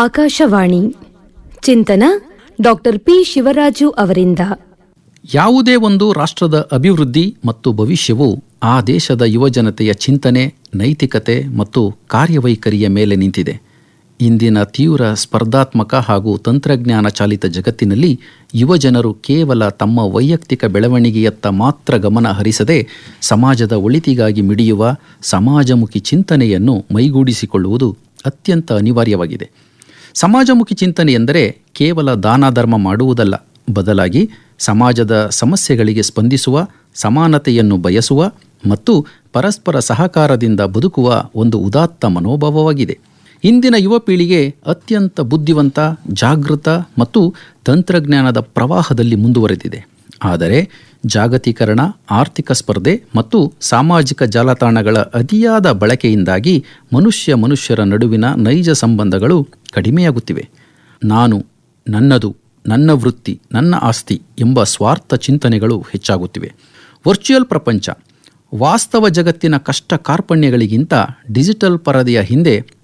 ಆಕಾಶವಾಣಿ ಚಿಂತನ doctor P Shivaraju ಅವರಿಂದ ಯಾವುದೇ ಒಂದು ರಾಷ್ಟ್ರದ ಅಭಿವೃದ್ಧಿ ಮತ್ತು ಭವಿಷ್ಯವು ಆ ದೇಶದ ಯುವಜನತೆಯ ಚಿಂತನೆ ನೈತಿಕತೆ ಮತ್ತು ಕಾರ್ಯವೈಖರಿಯ ಮೇಲೆ ನಿಂತಿದೆ ಇಂದಿನ ತೀವ್ರ ಸ್ಪರ್ಧಾತ್ಮಕ ಹಾಗೂ ತಂತ್ರಜ್ಞಾನ ಚಾಲಿತ ಜಗತ್ತಿನಲ್ಲಿ ಯುವಜನರು ಕೇವಲ ತಮ್ಮ ವೈಯಕ್ತಿಕ ಬೆಳವಣಿಗೆಯತ್ತ ಮಾತ್ರ ಗಮನ ಹರಿಸದೆ ಸಮಾಜದ ಒಳಿತಿಗಾಗಿ ಮಿಡಿಯುವ ಸಮಾಜಮುಖಿ ಚಿಂತನೆಯನ್ನು ಮೈಗೂಡಿಸಿಕೊಳ್ಳುವುದು ಅತ್ಯಂತ ಅನಿವಾರ್ಯವಾಗಿದೆ ಸಮಾಜಮುಖಿ ಚಿಂತನೆ ಎಂದರೆ ಕೇವಲ ದಾನ ಧರ್ಮ ಮಾಡುವುದಲ್ಲ ಬದಲಾಗಿ ಸಮಾಜದ ಸಮಸ್ಯೆಗಳಿಗೆ ಸ್ಪಂದಿಸುವ ಸಮಾನತೆಯನ್ನು ಬಯಸುವ ಮತ್ತು ಪರಸ್ಪರ ಸಹಕಾರದಿಂದ ಬದುಕುವ ಒಂದು ಉದಾತ್ತ ಮನೋಭಾವವಾಗಿದೆ ಇಂದಿನ ಯುವ ಪೀಳಿಗೆ ಅತ್ಯಂತ ಬುದ್ಧಿವಂತ ಜಾಗೃತ ಮತ್ತು ತಂತ್ರಜ್ಞಾನದ ಪ್ರವಾಹದಲ್ಲಿ ಮುಂದುವರೆದಿದೆ ಆದರೆ ಜಾಗತೀಕರಣ ಆರ್ಥಿಕ ಸ್ಪರ್ಧೆ ಮತ್ತು ಸಾಮಾಜಿಕ ಜಾಲತಾಣಗಳ ಅತಿಯಾದ ಬಳಕೆಯಿಂದಾಗಿ ಮನುಷ್ಯ ಮನುಷ್ಯರ ನಡುವಿನ ನೈಜ ಸಂಬಂಧಗಳು ಕಡಿಮೆಯಾಗುತ್ತಿವೆ ನಾನು ನನ್ನದು ನನ್ನ ವೃತ್ತಿ ನನ್ನ ಆಸ್ತಿ ಎಂಬ ಸ್ವಾರ್ಥ ಚಿಂತನೆಗಳು ಹೆಚ್ಚಾಗುತ್ತಿವೆ ವರ್ಚುವಲ್ ಪ್ರಪಂಚ ವಾಸ್ತವ ಜಗತ್ತಿನ ಕಷ್ಟ ಕಾರ್ಪಣ್ಯಗಳಿಗಿಂತ ಡಿಜಿಟಲ್ ಪರದೆಯ ಹಿಂದೆ